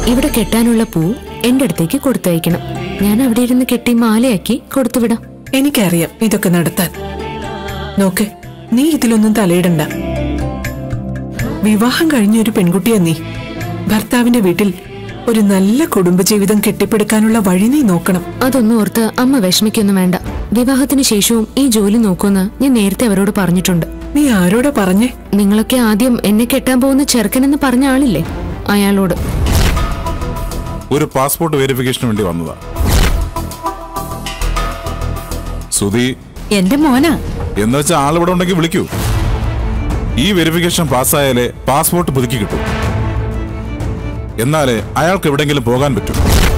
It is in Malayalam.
ഇവിടെ കെട്ടാനുള്ള പൂ എന്റെ അടുത്തേക്ക് കൊടുത്തയക്കണം ഞാൻ അവിടെ ഇരുന്ന് കെട്ടി മാലയാക്കി കൊടുത്തുവിടാം എനിക്കറിയാം ഇതൊക്കെ നടത്താൻ നോക്ക് നീ ഇതിലൊന്നും തലയിടണ്ട വിവാഹം കഴിഞ്ഞ ഒരു പെൺകുട്ടിയാ നീ ഭർത്താവിന്റെ വീട്ടിൽ ഒരു നല്ല കുടുംബജീവിതം കെട്ടിപ്പടുക്കാനുള്ള വഴി നീ നോക്കണം അതൊന്നും ഓർത്ത് അമ്മ വിഷമിക്കൊന്നും വേണ്ട വിവാഹത്തിന് ശേഷവും ഈ ജോലി നോക്കുമെന്ന് ഞാൻ നേരത്തെ അവരോട് പറഞ്ഞിട്ടുണ്ട് നീ ആരോടാ പറഞ്ഞേ നിങ്ങളൊക്കെ ആദ്യം എന്നെ കെട്ടാൻ പോകുന്ന ചെറുക്കനെന്ന് പറഞ്ഞ ആളില്ലേ അയാളോട് ഒരു പാസ്പോർട്ട് വെരിഫിക്കേഷന് വേണ്ടി വന്നതാ സുധി എന്റെ മോനാ എന്ന് വെച്ചാൽ ആളിവിടെ ഉണ്ടെങ്കിൽ വിളിക്കൂ ഈ വെരിഫിക്കേഷൻ പാസ്സായാലേ പാസ്പോർട്ട് പുതുക്കി കിട്ടൂ എന്നാലേ അയാൾക്ക് എവിടെങ്കിലും പോകാൻ പറ്റൂ